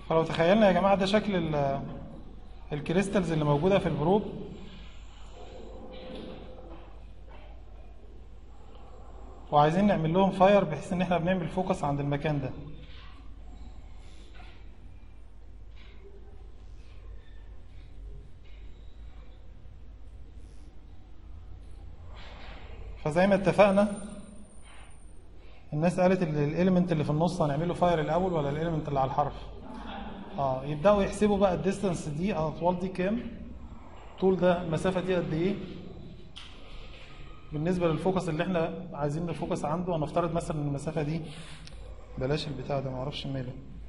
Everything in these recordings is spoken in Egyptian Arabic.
فلو تخيلنا يا جماعة ده شكل ال- الكريستالز اللي موجودة في البروب وعايزين نعمل لهم فاير بحيث ان احنا بنعمل فوكس عند المكان ده فزي ما اتفقنا الناس قالت الاليمنت اللي في النص هنعمله فاير الاول ولا الاليمنت اللي على الحرف اه يبداوا يحسبوا بقى الديستانس دي الاطوال دي كام طول ده المسافه دي قد ايه بالنسبه للفوكس اللي احنا عايزين نفوكس عنده هنفترض مثلا ان المسافه دي بلاش البتاع ده معرفش ماله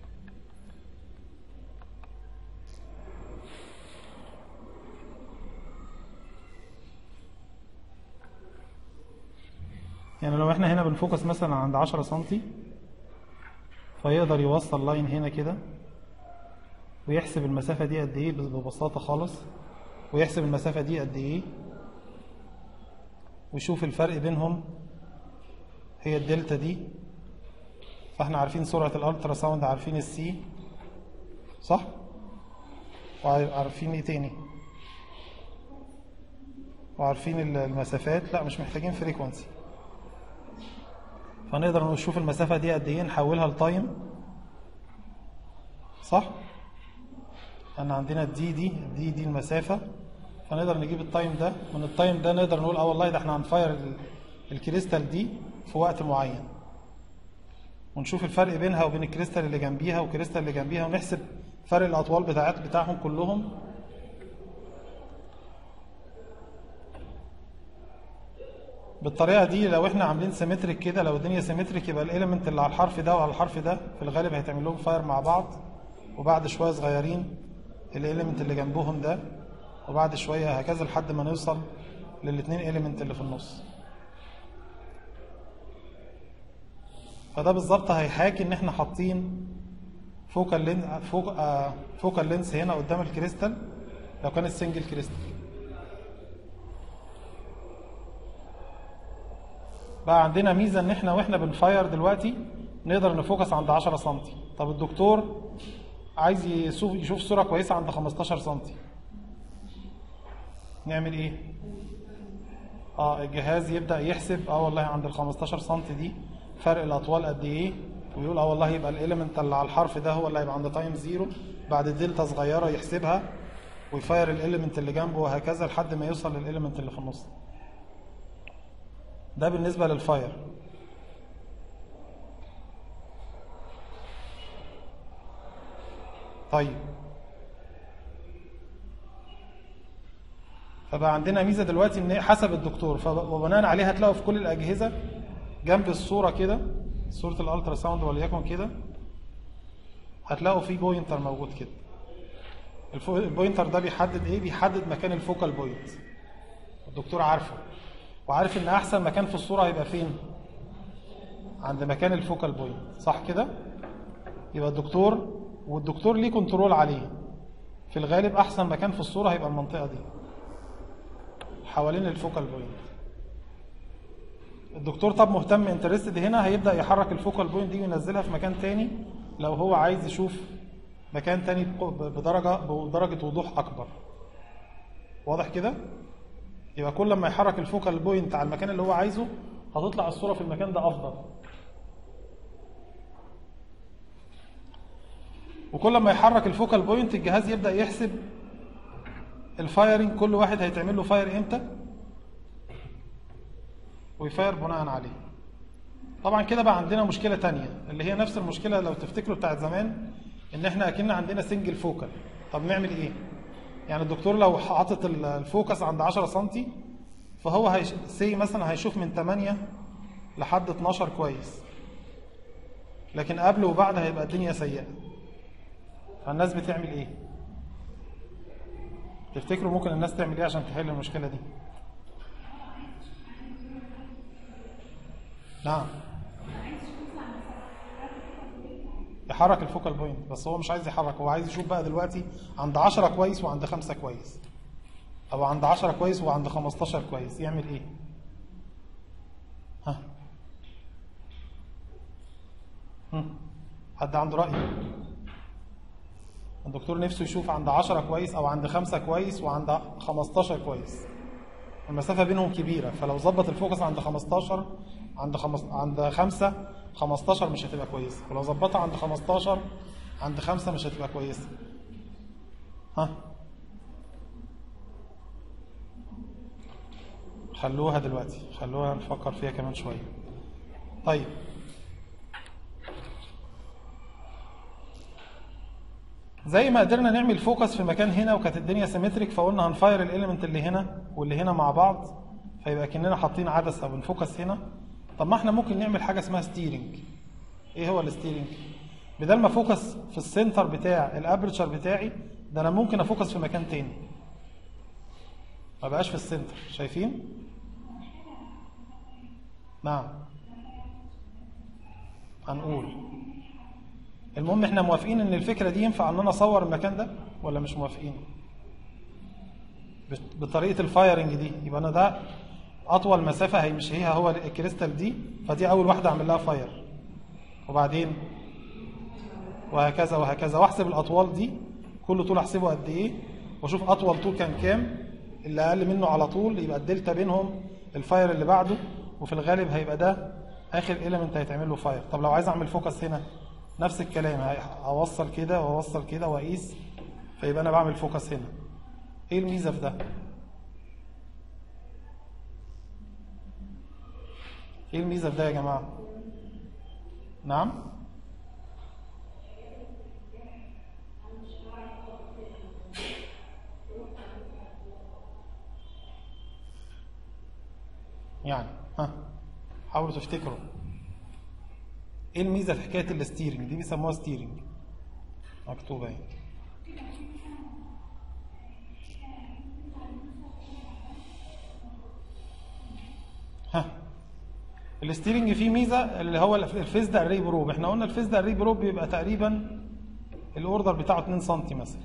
يعني لو احنا هنا بنفوكس مثلا عند 10 سنتي فيقدر يوصل لاين هنا كده ويحسب المسافة دي قد ايه ببساطة خالص ويحسب المسافة دي قد ايه ويشوف الفرق بينهم هي الدلتا دي فاحنا عارفين سرعة الالترا ساوند عارفين السي صح وعارفين ايه تاني وعارفين المسافات لا مش محتاجين فريكونسي فنقدر نشوف المسافة دي قد ايه نحولها لتايم صح؟ أن عندنا الدي دي دي دي المسافة فنقدر نجيب التايم ده من التايم ده نقدر نقول اه والله ده احنا هنفاير ال- الكريستال دي في وقت معين ونشوف الفرق بينها وبين الكريستال اللي جنبيها والكريستال اللي جنبيها ونحسب فرق الأطوال بتاعت بتاعهم كلهم بالطريقه دي لو احنا عاملين سيمتريك كده لو الدنيا سيمتريك يبقى الاليمنت اللي على الحرف ده وعلى الحرف ده في الغالب هيتعمل لهم فاير مع بعض وبعد شويه صغيرين الاليمنت اللي جنبهم ده وبعد شويه هكذا لحد ما نوصل للاثنين اليمنت اللي في النص فده بالظبط هيحاكي ان احنا حاطين فوكال لين فوق آه فوكال لينس هنا قدام الكريستال لو كانت سنجل كريستال بقى عندنا ميزه ان احنا واحنا بنفاير دلوقتي نقدر نفوكس عند 10 سم طب الدكتور عايز يشوف يشوف صوره كويسه عند 15 سم نعمل ايه اه الجهاز يبدا يحسب اه والله عند ال 15 سم دي فرق الاطوال قد ايه ويقول اه والله يبقى الاليمنت اللي على الحرف ده هو اللي هيبقى عند تايم زيرو بعد دلتا صغيره يحسبها ويفاير الاليمنت اللي جنبه وهكذا لحد ما يوصل للاليمنت اللي في النص ده بالنسبة للفاير طيب فبقى عندنا ميزة دلوقتي ان حسب الدكتور فب- وبناء عليها هتلاقوا في كل الأجهزة جنب الصورة كده صورة الالترا ساوند وليكن كده هتلاقوا في بوينتر موجود كده الفو- البوينتر ده بيحدد ايه بيحدد مكان الفوكال بوينت الدكتور عارفه وعارف ان احسن مكان في الصوره هيبقى فين عند مكان الفوكال بوينت صح كده يبقى الدكتور والدكتور ليه كنترول عليه في الغالب احسن مكان في الصوره هيبقى المنطقه دي حوالين الفوكال بوينت الدكتور طب مهتم انترستد هنا هيبدا يحرك الفوكال بوينت دي وينزلها في مكان تاني لو هو عايز يشوف مكان تاني بق- بدرجه بدرجه وضوح اكبر واضح كده يبقى كل ما يحرك الفوكال بوينت على المكان اللي هو عايزه هتطلع الصورة في المكان ده أفضل وكل ما يحرك الفوكال بوينت الجهاز يبدأ يحسب الفايرنج كل واحد هيتعمل له فاير امتى ويفاير بناء عليه طبعا كده بقى عندنا مشكلة تانية اللي هي نفس المشكلة لو تفتكروا بتاعت زمان ان احنا اكن عندنا سنجل فوكال طب نعمل ايه يعني الدكتور لو حاطط ال- الفوكس عند 10 سم فهو هيش... سي مثلا هيشوف من 8 لحد 12 كويس لكن قبل وبعد هيبقى الدنيا سيئة فالناس بتعمل ايه تفتكروا ممكن الناس تعمل ايه عشان تحل المشكلة دي نعم يحرك الفوكال بوينت بس هو مش عايز يحرك هو عايز يشوف بقى دلوقتي عند 10 كويس وعند 5 كويس او عند 10 كويس وعند 15 كويس يعمل ايه ها هم. حد عنده رأي الدكتور نفسه يشوف عند 10 كويس او عند 5 كويس وعند 15 كويس المسافه بينهم كبيره فلو ظبط الفوكس عند 15 عند خمس عند 5 15 مش هتبقى كويسه ولو ظبطها عند 15 عند 5 مش هتبقى كويسه ها خلوها دلوقتي خلوها نفكر فيها كمان شويه طيب زي ما قدرنا نعمل فوكس في مكان هنا وكانت الدنيا سيمتريك فقلنا هنفاير الاليمنت اللي هنا واللي هنا مع بعض فيبقى كاننا حاطين عدسه بنفوكس هنا طب ما احنا ممكن نعمل حاجه اسمها ستيرنج ايه هو الستيرنج بدل ما فوكس في السنتر بتاع الابرتشر بتاعي ده انا ممكن افوكس في مكان تاني ما بقاش في السنتر شايفين نعم هنقول المهم احنا موافقين ان الفكره دي ينفع ان انا اصور المكان ده ولا مش موافقين بطريقه الفايرنج دي يبقى انا ده اطول مسافه هيمشيها هو الكريستال دي فدي اول واحده اعمل لها فاير وبعدين وهكذا وهكذا واحسب الاطوال دي كل طول احسبه قد ايه واشوف اطول طول كان كام اللي اقل منه على طول يبقى الدلتا بينهم الفاير اللي بعده وفي الغالب هيبقى ده اخر اليمنت هيتعمل له فاير طب لو عايز اعمل فوكس هنا نفس الكلام اوصل كده واوصل كده واقيس فيبقى انا بعمل فوكس هنا ايه الميزه في ده ايه الميزه في ده يا جماعه نعم يعني ها حاولوا تفتكروا ايه الميزه في حكايه الستيرنج دي بيسموها ستيرنج مكتوبه اهي ها الستيرنج فيه ميزه اللي هو الفيزد اري بروب احنا قلنا الفيزد اري بروب بيبقى تقريبا الاوردر بتاعه 2 سم مثلا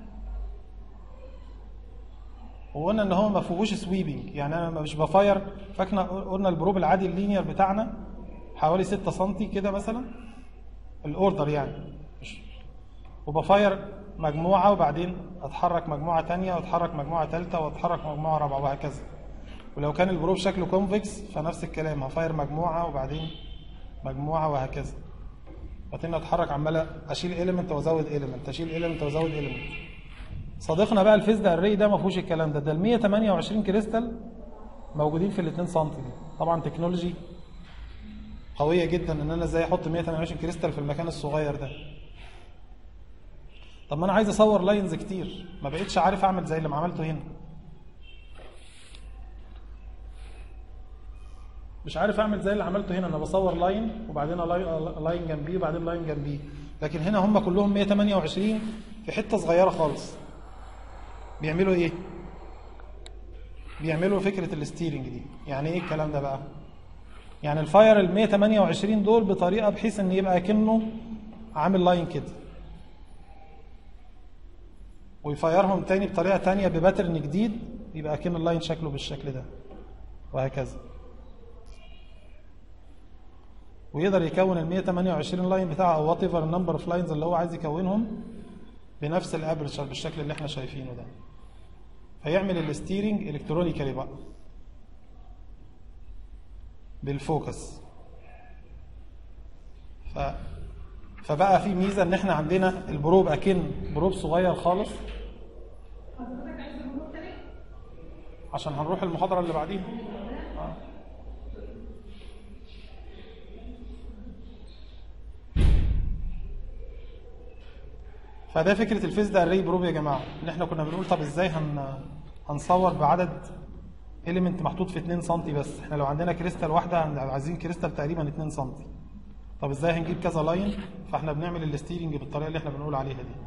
وقلنا ان هو ما فيهوش سويبنج يعني انا مش بفاير فاكنا قلنا البروب العادي اللينير بتاعنا حوالي 6 سم كده مثلا الاوردر يعني مش وبفاير مجموعه وبعدين اتحرك مجموعه ثانيه واتحرك مجموعه ثالثه واتحرك مجموعه رابعه وهكذا ولو كان البروب شكله كونفكس فنفس الكلام هفاير مجموعه وبعدين مجموعه وهكذا بعدين اتحرك عمال اشيل اليمنت وازود اليمنت اشيل اليمنت وازود اليمنت صديقنا بقى الفيز ده الري ده ما فيهوش الكلام ده ده ال 128 كريستال موجودين في ال 2 سم دي طبعا تكنولوجي قويه جدا ان انا ازاي احط 128 كريستال في المكان الصغير ده طب ما انا عايز اصور لاينز كتير ما بقتش عارف اعمل زي اللي ما عملته هنا مش عارف اعمل زي اللي عملته هنا انا بصور لاين وبعدين لاين جنبيه وبعدين لاين جنبيه لكن هنا هم كلهم 128 في حته صغيره خالص بيعملوا ايه بيعملوا فكره الستيرنج دي يعني ايه الكلام ده بقى يعني الفاير ال 128 دول بطريقه بحيث ان يبقى كأنه عامل لاين كده ويفايرهم تاني بطريقه تانية بباترن جديد يبقى كأن اللاين شكله بالشكل ده وهكذا ويقدر يكون ال 128 لاين بتاعه او وات ايفر النمبر اوف لاينز اللي هو عايز يكونهم بنفس الابرشر بالشكل اللي احنا شايفينه ده فيعمل الستيرنج الكترونيكالي بقى بالفوكس ف فبقى في ميزه ان احنا عندنا البروب اكن بروب صغير خالص عشان هنروح المحاضره اللي بعديها آه. فده فكره الفيز ده اري بروب يا جماعه ان احنا كنا بنقول طب ازاي هن هنصور بعدد اليمنت محطوط في 2 سم بس احنا لو عندنا كريستال واحده عايزين كريستال تقريبا 2 سم طب ازاي هنجيب كذا لاين فاحنا بنعمل الستيرنج بالطريقه اللي احنا بنقول عليها دي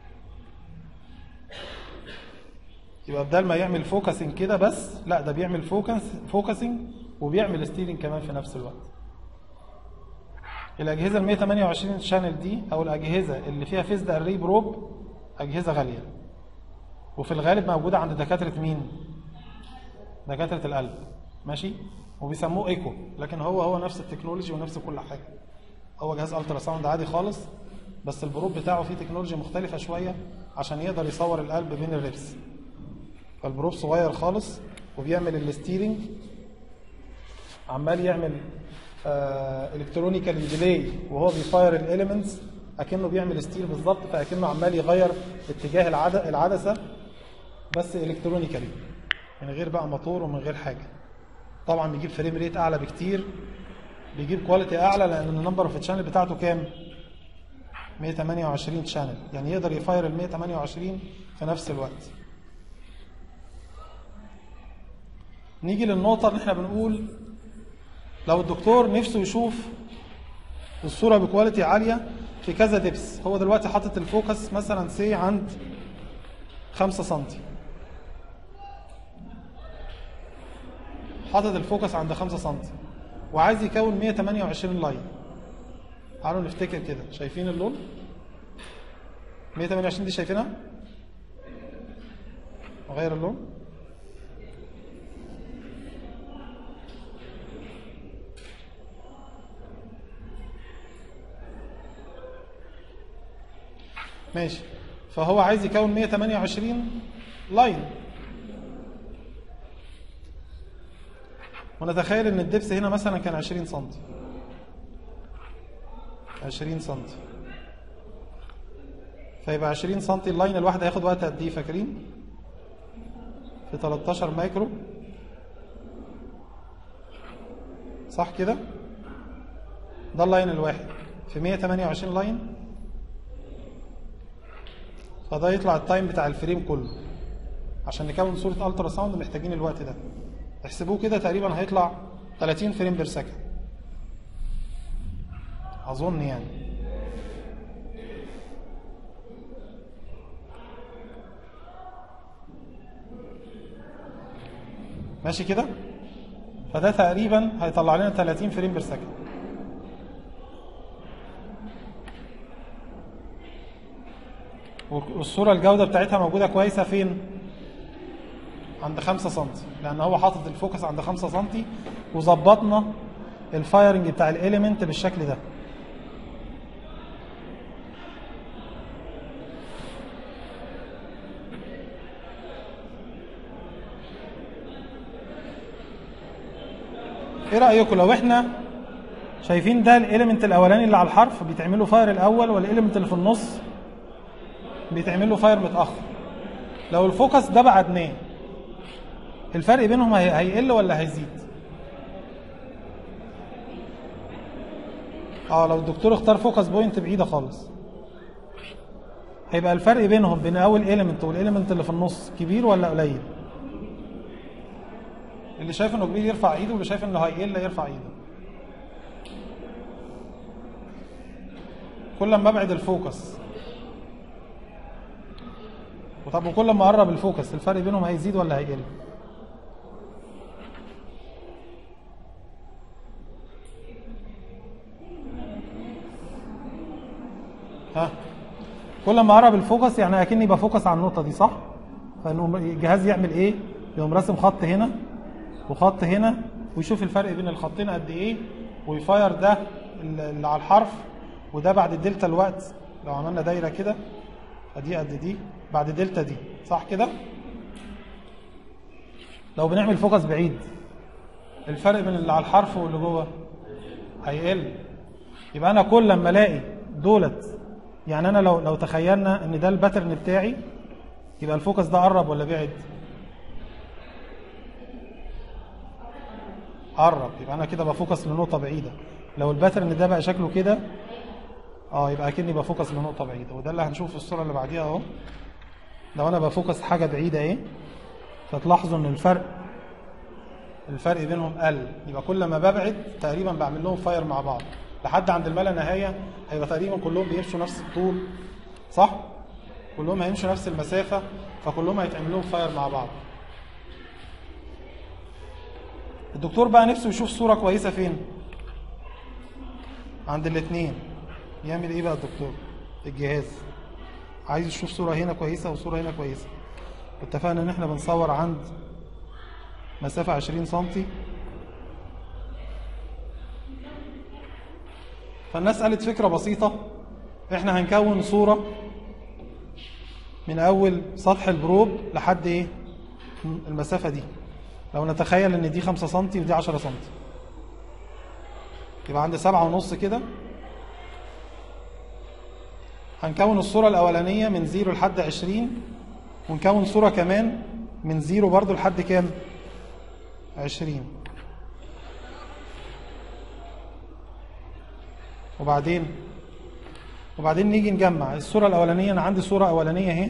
يبقى بدل ما يعمل فوكسنج كده بس لا ده بيعمل فوكس فوكسنج وبيعمل ستيرنج كمان في نفس الوقت الاجهزه ال 128 شانل دي او الاجهزه اللي فيها فيزد اري بروب اجهزه غاليه وفي الغالب موجوده عند دكاتره مين دكاتره القلب ماشي وبيسموه ايكو لكن هو هو نفس التكنولوجي ونفس كل حاجه هو جهاز الترا ساوند عادي خالص بس البروب بتاعه فيه تكنولوجيا مختلفة شوية عشان يقدر يصور القلب بين الريبس فالبروب صغير خالص وبيعمل الستيرنج عمال يعمل الكترونيكال ديلي وهو بيفاير الاليمنتس اكنه بيعمل ستير بالظبط فاكنه عمال يغير اتجاه العد- العدسه بس الكترونيكالي من غير بقى موتور ومن غير حاجه طبعا بيجيب فريم ريت اعلى بكتير بيجيب كواليتي اعلى لان النمبر اوف تشانل بتاعته كام 128 شانل يعني يقدر يفاير ال 128 في نفس الوقت نيجي للنقطة اللي احنا بنقول لو الدكتور نفسه يشوف الصورة بكواليتي عالية في كذا دبس هو دلوقتي حاطط الفوكس مثلا سي عند 5 سنتي حاطط الفوكس عند 5 سنتي وعايز يكون 128 لاين تعالوا نفتكر كده شايفين اللون 128 دي شايفينها اغير اللون ماشي فهو عايز يكون 128 لاين ونتخيل ان الدبس هنا مثلا كان 20 سم 20 سم فيبقى 20 سم اللاين الواحد هياخد وقت قد ايه فاكرين؟ في 13 مايكرو صح كده؟ ده اللاين الواحد في 128 لاين فده يطلع التايم بتاع الفريم كله عشان نكون صورة الترا ساوند محتاجين الوقت ده احسبوه كده تقريبا هيطلع 30 فريم بير سكند اظن يعني ماشي كده فده تقريبا هيطلع لنا 30 فريم بير سكند والصورة الجودة بتاعتها موجودة كويسة فين؟ عند 5 سم لأن هو حاطط الفوكس عند 5 سم وظبطنا الفايرنج بتاع الإيليمنت بالشكل ده ايه رأيكم لو احنا شايفين ده الإيليمنت الأولاني اللي على الحرف بيتعملوا فاير الأول والإيليمنت اللي في النص بيتعمل له فاير متاخر لو الفوكس ده بعدناه الفرق بينهم هي- هيقل ولا هيزيد اه لو الدكتور اختار فوكس بوينت بعيده خالص هيبقى الفرق بينهم بين اول ايليمنت والاليمنت اللي في النص كبير ولا قليل اللي شايف انه كبير يرفع ايده واللي شايف انه هيقل يرفع ايده كل ما ابعد الفوكس وطب وكل ما اقرب الفوكس الفرق بينهم هيزيد ولا هيقل ها كل ما اقرب الفوكس يعني اكني بفوكس على النقطه دي صح فانه الجهاز يعمل ايه يقوم راسم خط هنا وخط هنا ويشوف الفرق بين الخطين قد ايه ويفاير ده اللي على الحرف وده بعد الدلتا الوقت لو عملنا دايره كده فدي قد دي بعد دلتا دي صح كده لو بنعمل فوكس بعيد الفرق بين اللي على الحرف واللي جوه هيقل يبقى انا كل لما الاقي دولت يعني انا لو لو تخيلنا ان ده الباترن بتاعي يبقى الفوكس ده قرب ولا بعد قرب يبقى انا كده بفوكس لنقطه بعيده لو الباترن ده بقى شكله كده اه يبقى اكني بفوكس لنقطه بعيده وده اللي هنشوفه في الصوره اللي بعديها اهو لو انا بفوكس حاجه بعيده ايه فتلاحظوا ان الفرق الفرق بينهم قل يبقى كل ما ببعد تقريبا بعمل لهم فاير مع بعض لحد عند الما لا نهايه هيبقى تقريبا كلهم بيمشوا نفس الطول صح كلهم هيمشوا نفس المسافه فكلهم هيتعمل لهم فاير مع بعض الدكتور بقى نفسه يشوف صوره كويسه فين عند الاثنين يعمل ايه بقى الدكتور الجهاز عايز يشوف صوره هنا كويسه وصوره هنا كويسه اتفقنا ان احنا بنصور عند مسافه 20 سنتي فالناس قالت فكره بسيطه احنا هنكون صورة من اول سطح البروب لحد ايه المسافة دي لو نتخيل ان دي 5 سم ودي 10 سم يبقى عندي سبعة ونص كده هنكون الصورة الأولانية من زيرو لحد عشرين ونكون صورة كمان من زيرو برضو لحد كام عشرين وبعدين وبعدين نيجي نجمع الصورة الأولانية أنا عندي صورة أولانية اهي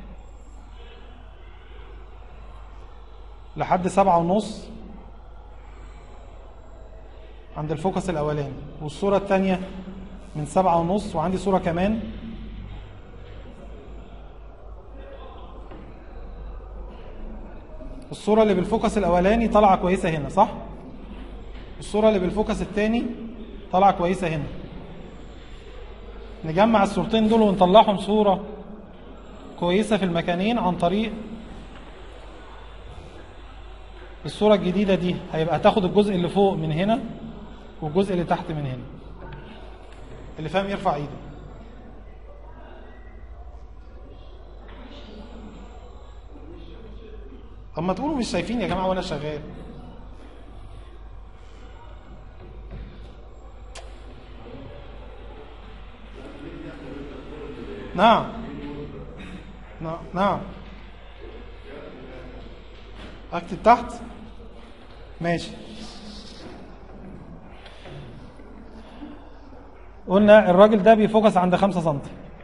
لحد سبعة ونص عند الفوكس الأولاني والصورة الثانية من سبعة ونص وعندي صورة كمان الصورة اللي بالفوكس الأولاني طالعة كويسة هنا صح؟ الصورة اللي بالفوكس الثاني طالعة كويسة هنا نجمع الصورتين دول ونطلعهم صورة كويسة في المكانين عن طريق الصورة الجديدة دي هيبقى تاخد الجزء اللي فوق من هنا والجزء اللي تحت من هنا اللي فاهم يرفع ايده طب ما تقولوا مش شايفين يا جماعة وانا شغال نعم نعم نعم اكتب تحت ماشي قلنا الراجل ده بيفوكس عند 5 سم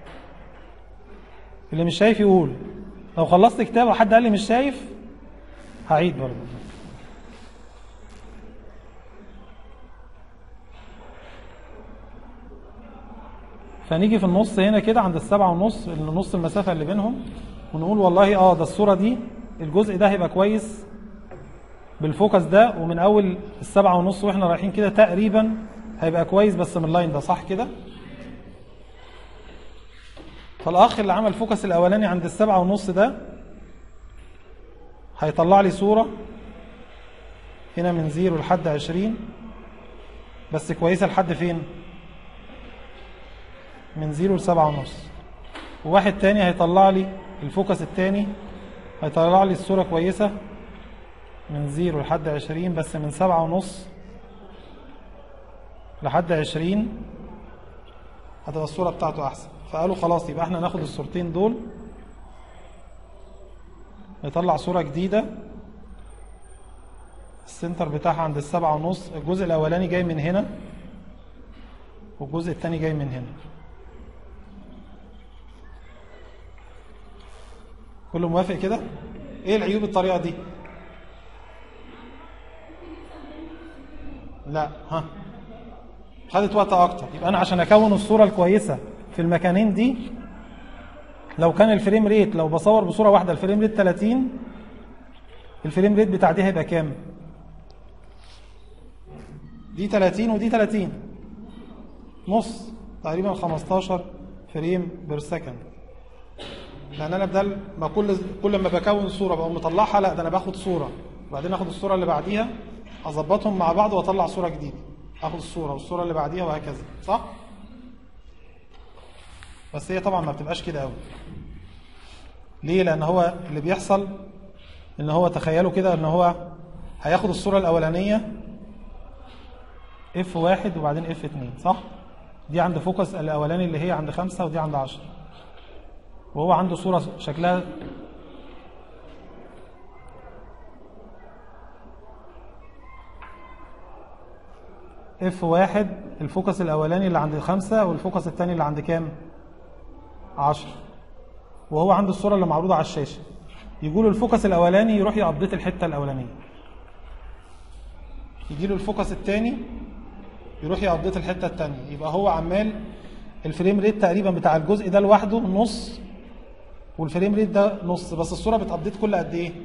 اللي مش شايف يقول لو خلصت كتاب وحد قال لي مش شايف هعيد برضه فنيجي في النص هنا كده عند السبعة ونص اللي نص المسافة اللي بينهم ونقول والله اه ده الصورة دي الجزء ده هيبقى كويس بالفوكس ده ومن اول السبعة ونص واحنا رايحين كده تقريبا هيبقى كويس بس من اللاين ده صح كده فالاخ اللي عمل فوكس الاولاني عند السبعة ونص ده هيطلع لي صورة هنا من زيرو لحد عشرين بس كويسة لحد فين من زيرو لسبعة ونص وواحد تاني هيطلع لي الفوكس التاني هيطلع لي الصورة كويسة من زيرو لحد عشرين بس من سبعة ونص لحد عشرين هتبقى الصورة بتاعته أحسن فقالوا خلاص يبقى احنا ناخد الصورتين دول نطلع صورة جديدة السنتر بتاعها عند السبعة ونص الجزء الأولاني جاي من هنا والجزء التاني جاي من هنا كله موافق كده ايه العيوب الطريقة دي لا ها خدت وقت اكتر يبقى انا عشان اكون الصورة الكويسة في المكانين دي لو كان الفريم ريت لو بصور بصورة واحدة الفريم ريت 30 الفريم ريت بتاع دي هيبقى كام دي 30 ودي 30 نص تقريبا 15 فريم بير سكند لان انا بدل ما كل كل ما بكون صوره بقوم مطلعها لا ده انا باخد صوره وبعدين اخد الصوره اللي بعديها اظبطهم مع بعض واطلع صوره جديده اخد الصوره والصوره اللي بعديها وهكذا صح بس هي طبعا ما بتبقاش كده قوي ليه لان هو اللي بيحصل ان هو تخيلوا كده ان هو هياخد الصوره الاولانيه اف واحد وبعدين اف اتنين صح دي عند فوكس الاولاني اللي هي عند خمسة ودي عند عشرة وهو عنده صورة شكلها اف واحد الفوكس الاولاني اللي عند خمسة والفوكس الثاني اللي عند كام عشرة وهو عنده الصورة اللي معروضة على الشاشة يجي له الفوكس الاولاني يروح يابديت الحتة الاولانية يجي له الفوكس الثاني يروح يابديت الحتة الثانية يبقى هو عمال الفريم ريت تقريبا بتاع الجزء ده لوحده نص والفريم ريت ده نص بس الصورة بتابديت كل قد ايه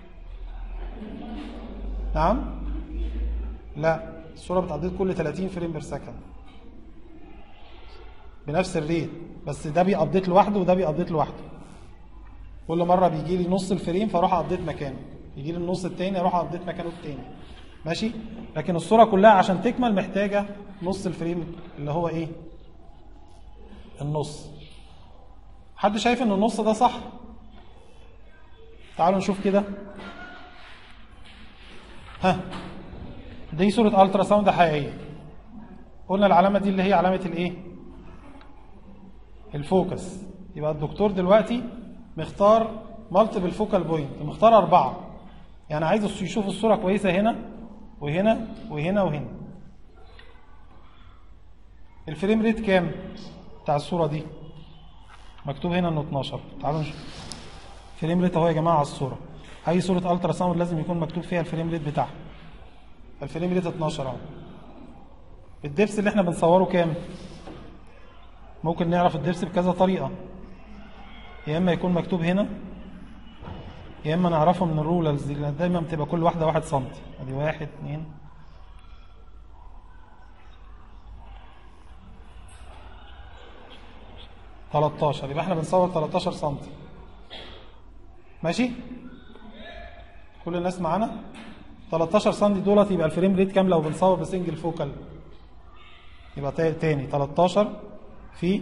نعم لا الصورة بتابديت كل 30 فريم بير سكند بنفس الريت بس ده بيابديت لوحده وده بيابديت لوحده كل مرة بيجي لي نص الفريم فاروح ابديت مكانه يجي لي النص التاني اروح ابديت مكانه التاني ماشي لكن الصورة كلها عشان تكمل محتاجة نص الفريم اللي هو ايه النص حد شايف ان النص ده صح تعالوا نشوف كده ها دي صورة الترا ساوند حقيقية قلنا العلامة دي اللي هي علامة الايه الفوكس يبقى الدكتور دلوقتي مختار مالتيبل فوكال بوينت مختار أربعة يعني عايز يشوف الصورة كويسة هنا وهنا وهنا وهنا الفريم ريت كام بتاع الصورة دي مكتوب هنا انه 12 تعالوا نشوف فريم ريت اهو يا جماعة على الصورة اي صورة الترا ساوند لازم يكون مكتوب فيها الفريم ريت بتاعها الفريم ريت 12 اهو الدبس اللي احنا بنصوره كام ممكن نعرف الدبس بكذا طريقة يا اما يكون مكتوب هنا يا اما نعرفه من الرولرز دي لان دايما بتبقى كل واحده واحد سنتي ادي واحد اتنين تلاتاشر يبقى احنا بنصور تلاتاشر سنتي ماشي كل الناس معانا 13 سنتي دولت يبقى الفريم ريت كام لو بنصور بسنجل فوكال يبقى تا- تاني 13 في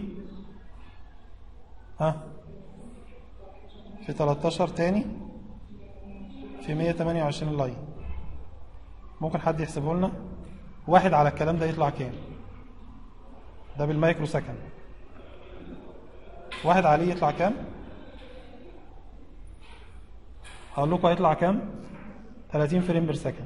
ها في 13 تاني في 128 لاين ممكن حد يحسبه لنا واحد على الكلام ده يطلع كام ده بالمايكرو سكند واحد عليه يطلع كام هقول لكم هيطلع كام 30 فريم بير سكند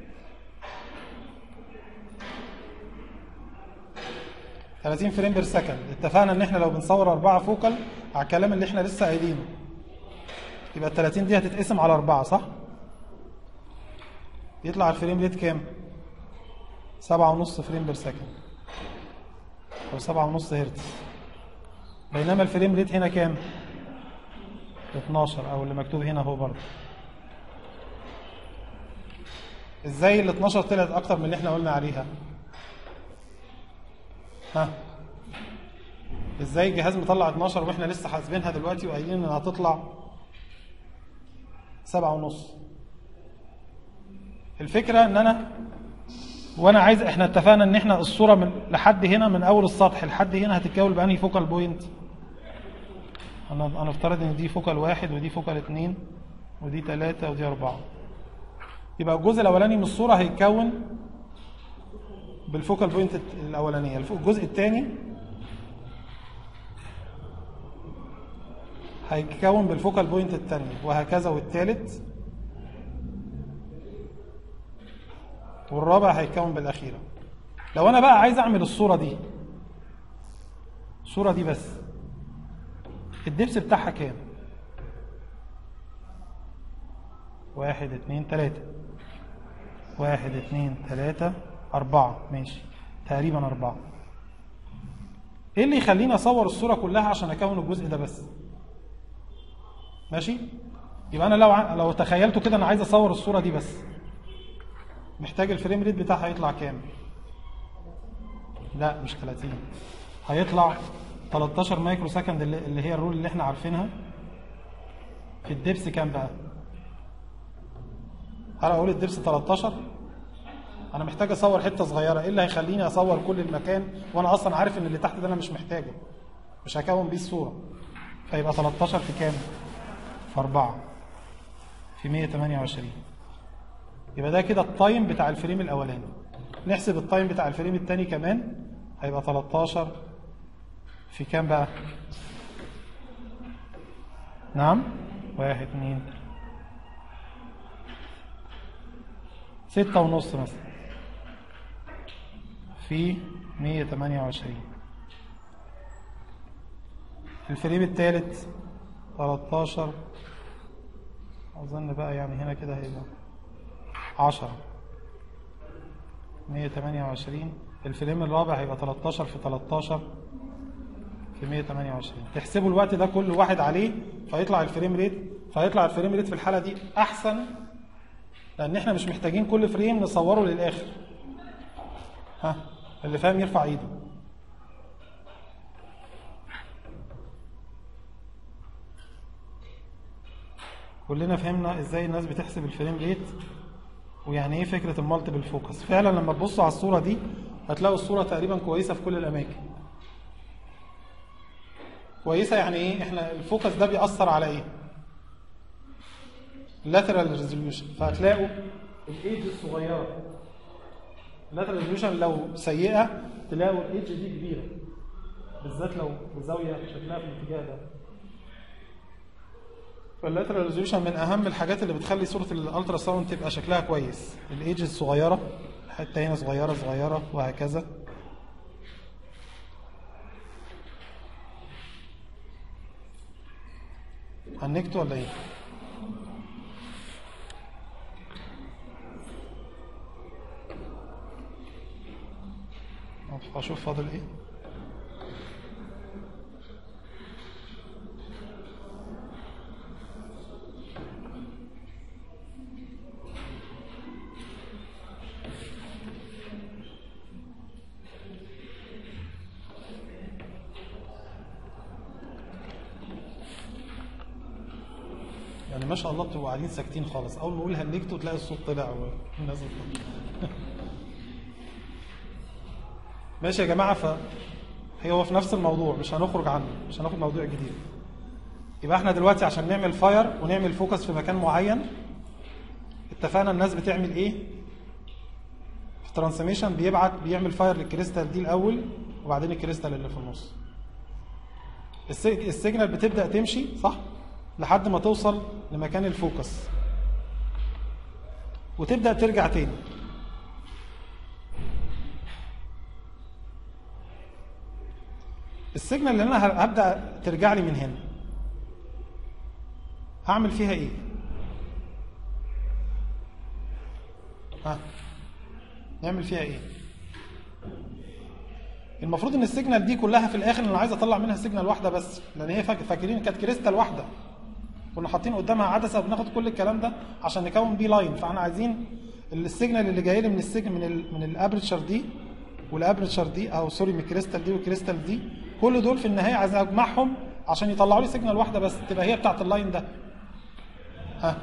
ثلاثين فريم بير سكند اتفقنا ان احنا لو بنصور أربعة فوكال على الكلام اللي احنا لسه قايلينه يبقى ال 30 دي هتتقسم على أربعة صح؟ يطلع الفريم ريت كام؟ سبعة ونص فريم بير سكند أو سبعة ونص هرتز بينما الفريم ريت هنا كام؟ 12 أو اللي مكتوب هنا هو برضه ازاي ال 12 طلعت أكتر من اللي احنا قلنا عليها؟ ها؟ ازاي الجهاز مطلع 12 واحنا لسه حاسبينها دلوقتي وقايلين انها هتطلع سبعة ونص الفكرة ان انا وانا عايز احنا اتفقنا ان احنا الصورة من لحد هنا من اول السطح لحد هنا هتتكون بأنهي فوكال بوينت انا انا افترض ان دي فوكال واحد ودي فوكال اتنين ودي تلاتة ودي اربعة يبقى الجزء الاولاني من الصورة هيتكون بالفوكال بوينت الاولانية الجزء الثاني هيتكون بالفوكال بوينت الثانية وهكذا والثالث والرابع هيتكون بالأخيرة لو أنا بقى عايز أعمل الصورة دي الصورة دي بس الدبس بتاعها كام؟ واحد اتنين تلاتة واحد اتنين تلاتة أربعة ماشي تقريبا أربعة إيه اللي يخليني أصور الصورة كلها عشان أكون الجزء ده بس؟ ماشي يبقى انا لو ع- لو تخيلته كده انا عايز اصور الصوره دي بس محتاج الفريم ريت بتاعها يطلع كام لا مش 30 هيطلع 13 مايكرو سكند اللي اللي هي الرول اللي احنا عارفينها في الدبس كام بقى هل اقول الدبس 13 انا محتاج اصور حته صغيره ايه اللي هيخليني اصور كل المكان وانا اصلا عارف ان اللي تحت ده انا مش محتاجه مش هكون بيه الصوره فيبقى 13 في كام في 4 في 128 يبقى ده كده التايم بتاع الفريم الاولاني نحسب التايم بتاع الفريم الثاني كمان هيبقى 13 في كام بقى نعم واحد اتنين ستة ونص مثلا في 128 الفريم الثالث 13 أظن بقى يعني هنا كده هيبقى 10 128 الفريم الرابع هيبقى 13 في 13 في 128 تحسبوا الوقت ده كل واحد عليه فيطلع الفريم ريت فيطلع الفريم ريت في الحالة دي أحسن لأن احنا مش محتاجين كل فريم نصوره للآخر ها اللي فاهم يرفع ايده كلنا فهمنا ازاي الناس بتحسب الفريم ريت ويعني ايه فكره المالتيبل فوكس فعلا لما تبصوا على الصوره دي هتلاقوا الصوره تقريبا كويسه في كل الاماكن كويسه يعني ايه احنا الفوكس ده بيأثر على ايه lateral ريزوليوشن فهتلاقوا الايدج الصغيره lateral ريزوليوشن لو سيئه تلاقوا الايدج دي كبيره بالذات لو بزاويه شكلها في الاتجاه ده فاللاترال ريزوليوشن من اهم الحاجات اللي بتخلي صوره الالترا ساوند تبقى شكلها كويس الايدج الصغيره حته هنا صغيره صغيره وهكذا هنكت ولا ايه هشوف فاضل ايه يعني ما شاء الله بتبقوا قاعدين ساكتين خالص اول ما اقول هنكتوا تلاقي الصوت طلع والناس ماشي يا جماعه ف هي هو في نفس الموضوع مش هنخرج عنه مش هناخد موضوع جديد يبقى احنا دلوقتي عشان نعمل فاير ونعمل فوكس في مكان معين اتفقنا الناس بتعمل ايه في ترانسميشن بيبعت بيعمل فاير للكريستال دي الاول وبعدين الكريستال اللي في النص السي- السيجنال بتبدا تمشي صح لحد ما توصل لمكان الفوكس وتبدا ترجع تاني السيجنال اللي انا ه- هبدا ترجع لي من هنا هعمل فيها ايه ها نعمل فيها ايه المفروض ان السيجنال دي كلها في الاخر انا عايز اطلع منها سيجنال واحده بس لان هي فاك- فاكرين كانت كريستال واحده كنا حاطين قدامها عدسه وبناخد كل الكلام ده عشان نكون بيه لاين فاحنا عايزين السيجنال اللي جاي لي من السجن من ال من الابرتشر دي والابرتشر دي او سوري من الكريستال دي والكريستال دي كل دول في النهايه عايز اجمعهم عشان يطلعوا لي سيجنال واحده بس تبقى هي بتاعت اللاين ده ها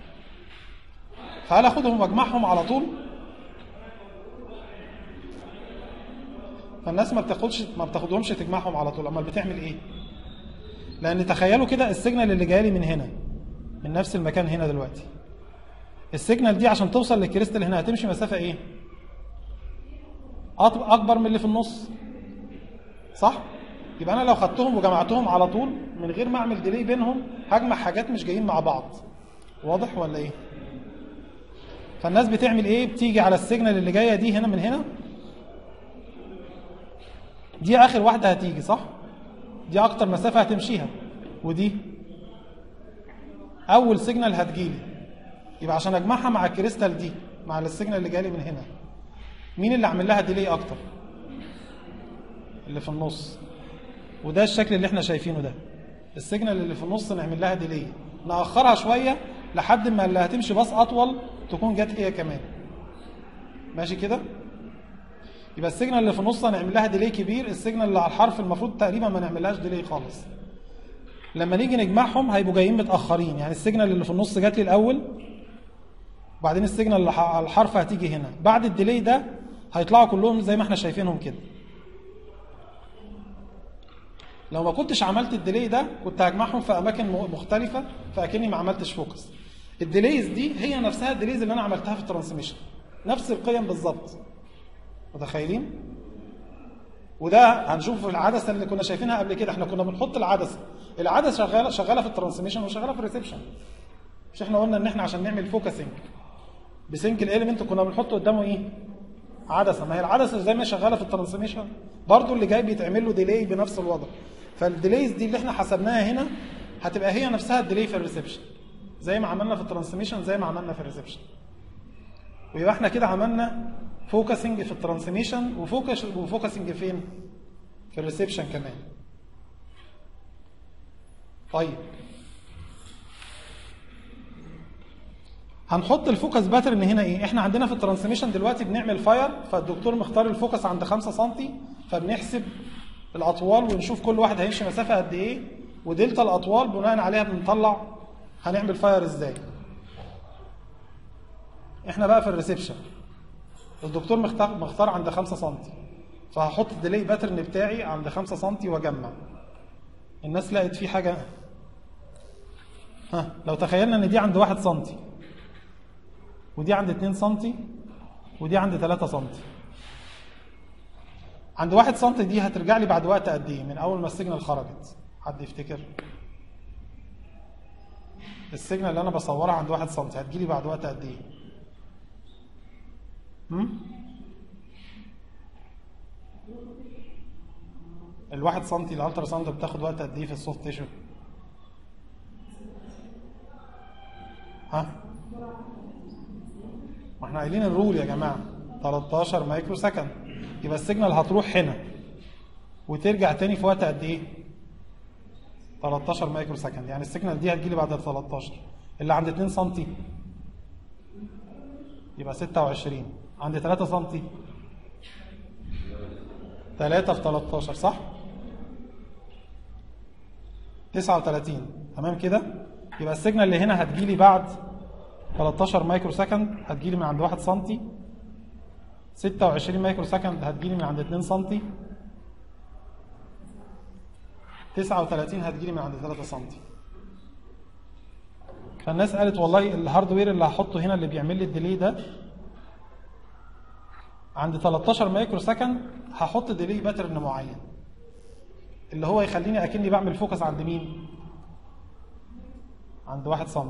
فهل اخدهم واجمعهم على طول فالناس ما بتاخدش ما بتاخدهمش تجمعهم على طول امال بتعمل ايه لان تخيلوا كده السيجنال اللي جاي لي من هنا من نفس المكان هنا دلوقتي السيجنال دي عشان توصل للكريستال هنا هتمشي مسافه ايه أط- اكبر من اللي في النص صح يبقى انا لو خدتهم وجمعتهم على طول من غير ما اعمل ديلي بينهم هجمع حاجات مش جايين مع بعض واضح ولا ايه فالناس بتعمل ايه بتيجي على السيجنال اللي جايه دي هنا من هنا دي اخر واحده هتيجي صح دي اكتر مسافه هتمشيها ودي اول سيجنال هتجيلي يبقى عشان اجمعها مع الكريستال دي مع السيجنال اللي جاي من هنا مين اللي عامل لها ديلي اكتر اللي في النص وده الشكل اللي احنا شايفينه ده السيجنال اللي في النص نعمل لها ديلي ناخرها شويه لحد ما اللي هتمشي باص اطول تكون جت هي كمان ماشي كده يبقى السيجنال اللي في النص هنعمل لها ديلي كبير السيجنال اللي على الحرف المفروض تقريبا ما نعملهاش ديلي خالص لما نيجي نجمعهم هيبقوا جايين متاخرين يعني السيجنال اللي في النص جات لي الاول وبعدين السيجنال اللي على الحرف هتيجي هنا بعد الديلي ده هيطلعوا كلهم زي ما احنا شايفينهم كده لو ما كنتش عملت الديلي ده كنت هجمعهم في اماكن مختلفه فاكني ما عملتش فوكس الديليز دي هي نفسها الديليز اللي انا عملتها في الترانسميشن نفس القيم بالظبط متخيلين وده هنشوف في العدسه اللي كنا شايفينها قبل كده احنا كنا بنحط العدسه العدسه شغاله شغاله في الترانسميشن وشغاله في الريسبشن مش احنا قلنا ان احنا عشان نعمل فوكسنج بسنجل اليمنت كنا بنحط قدامه ايه عدسه ما هي العدسه زي ما شغاله في الترانسميشن برضو اللي جاي بيتعمل له ديلي بنفس الوضع فالديليز دي اللي احنا حسبناها هنا هتبقى هي نفسها الديلي في الريسبشن زي ما عملنا في الترانسميشن زي ما عملنا في الريسبشن ويبقى احنا كده عملنا فوكسنج في الترانسميشن وفوكس وفوكسنج فين في الريسبشن كمان طيب هنحط الفوكس باترن هنا ايه احنا عندنا في الترانسميشن دلوقتي بنعمل فاير فالدكتور مختار الفوكس عند 5 سم فبنحسب الاطوال ونشوف كل واحد هيمشي مسافه قد ايه ودلتا الاطوال بناء عليها بنطلع هنعمل فاير ازاي احنا بقى في الريسبشن الدكتور مختار مختار عند 5 سم فهحط الديلي باترن بتاعي عند 5 سم واجمع الناس لقت فيه حاجة ها لو تخيلنا ان دي عند واحد سنتي ودي عند اتنين سنتي ودي عند تلاتة سنتي عند واحد سنتي دي هترجع لي بعد وقت قد ايه من اول ما السيجنال خرجت حد يفتكر السيجنال اللي انا بصورها عند واحد سنتي هتجيلي بعد وقت قد ايه هم؟ الواحد سنتي الالترا ساوند بتاخد وقت قد ايه في السوفت تيشو ها ما احنا قايلين الرول يا جماعه 13 مايكرو سكند يبقى السيجنال هتروح هنا وترجع تاني في وقت قد ايه 13 مايكرو سكند يعني السيجنال دي هتجيلي بعد ال 13 اللي عند 2 سم يبقى 26 عند 3 سم 3 في 13 صح 39 تمام كده يبقى السيجنال اللي هنا هتجيلي بعد 13 مايكرو سكند هتجيلي من عند 1 سم 26 مايكرو سكند هتجيلي من عند 2 سم 39 هتجيلي من عند 3 سم فالناس قالت والله الهاردوير اللي هحطه هنا اللي بيعمل لي الديلي ده عند 13 مايكرو سكند هحط ديلي باترن معين اللي هو يخليني اكني بعمل فوكس عند مين عند 1 سم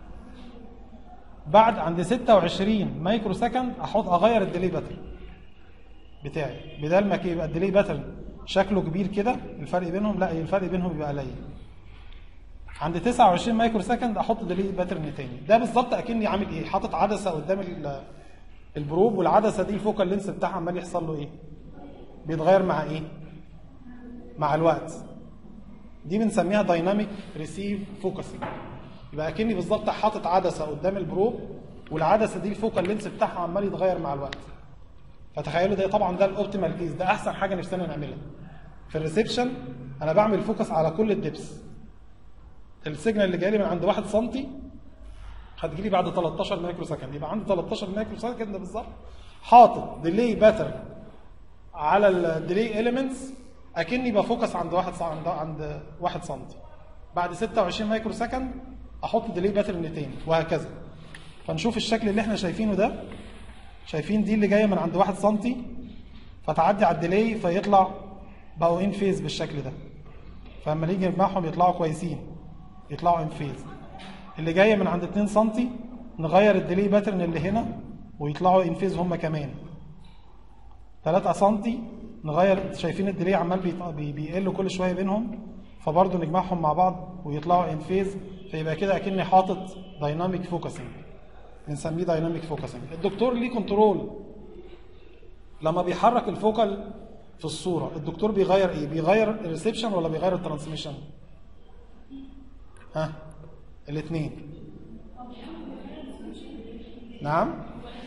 بعد عند 26 مايكرو سكند احط اغير الديلي باترن بتاعي بدل ما يبقى الديلي باترن شكله كبير كده الفرق بينهم لا الفرق بينهم بيبقى قليل عند 29 مايكرو سكند احط ديلي باترن تاني ده بالظبط اكني عامل ايه حاطط عدسه قدام البروب والعدسه دي الفوكال لينس بتاعها عمال يحصل له ايه بيتغير مع ايه مع الوقت دي بنسميها دايناميك ريسيف فوكسنج يبقى اكني بالظبط حاطط عدسه قدام البروب والعدسه دي الفوكال لينس بتاعها عمال يتغير مع الوقت فتخيلوا ده طبعا ده الاوبتيمال كيس ده احسن حاجه نفسنا نعملها في الريسبشن انا بعمل فوكس على كل الدبس السيجنال اللي جاي لي من عند 1 سم هتجي لي بعد 13 مايكرو سكند يبقى عندي 13 مايكرو سكند بالظبط حاطط ديلي باترن على الديلي اليمنتس اكني بفوكس عند 1 عند عند 1 سم بعد 26 مايكرو سكند احط ديلي باترن تاني وهكذا فنشوف الشكل اللي احنا شايفينه ده شايفين دي اللي جايه من عند 1 سم فتعدي على الديلي فيطلع بقوا ان فيز بالشكل ده فلما نيجي نجمعهم يطلعوا كويسين يطلعوا ان فيز اللي جايه من عند 2 سم نغير الديلي باترن اللي هنا ويطلعوا ان فيز هم كمان 3 سم نغير شايفين الديلي عمال بيقل كل شويه بينهم فبرضه نجمعهم مع بعض ويطلعوا ان فيز فيبقى كده اكني حاطط دايناميك فوكسنج بنسميه دايناميك فوكسنج الدكتور ليه كنترول لما بيحرك الفوكال في الصوره الدكتور بيغير ايه بيغير الريسبشن ولا بيغير الترانسميشن ها الاثنين نعم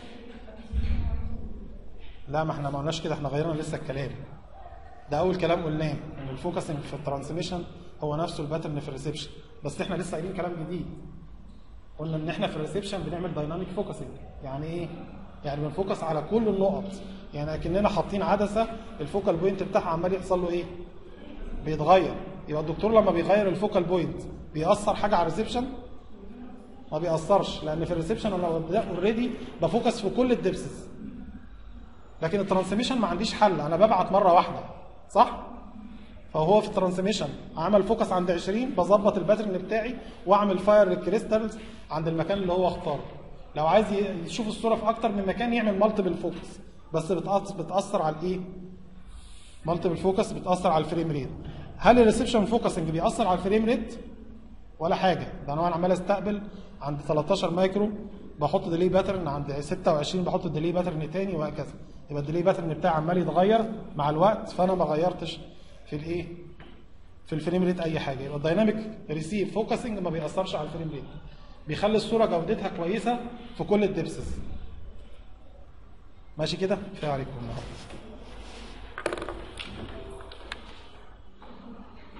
لا ما احنا ما قلناش كده احنا غيرنا لسه الكلام ده اول كلام قلناه ان الفوكسنج في الترانسميشن هو نفسه الباترن في الريسبشن بس احنا لسه قايلين كلام جديد قلنا ان احنا في الريسبشن بنعمل دايناميك فوكسنج يعني ايه يعني بنفوكس على كل النقط يعني اكننا حاطين عدسه الفوكال بوينت بتاعها عمال يحصل له ايه بيتغير يبقى الدكتور لما بيغير الفوكال بوينت بيأثر حاجه على الريسبشن ما بيأثرش لان في الريسبشن انا اوريدي بفوكس في كل الدبسز لكن الترانسميشن ما عنديش حل انا ببعت مره واحده صح فهو في الترانسميشن عمل فوكس عند 20 بظبط الباترن بتاعي واعمل فاير للكريستالز عند المكان اللي هو اختاره لو عايز يشوف الصوره في اكتر من مكان يعمل مالتيبل فوكس بس بتاثر على الايه مالتيبل فوكس بتاثر على الفريم ريت هل الريسبشن فوكسنج بيأثر على الفريم ريت ولا حاجه ده انا عمال استقبل عند 13 مايكرو بحط ديلي باترن عند 26 بحط ديلي باترن تاني وهكذا يبقى الديلي باترن بتاعي عمال يتغير مع الوقت فانا ما غيرتش في الايه في الفريم ريت اي حاجه يبقى الدايناميك ريسيف فوكسنج ما بيأثرش على الفريم ريت بيخلي الصوره جودتها كويسه في كل الدبسز ماشي كده كفايه عليكم النهارده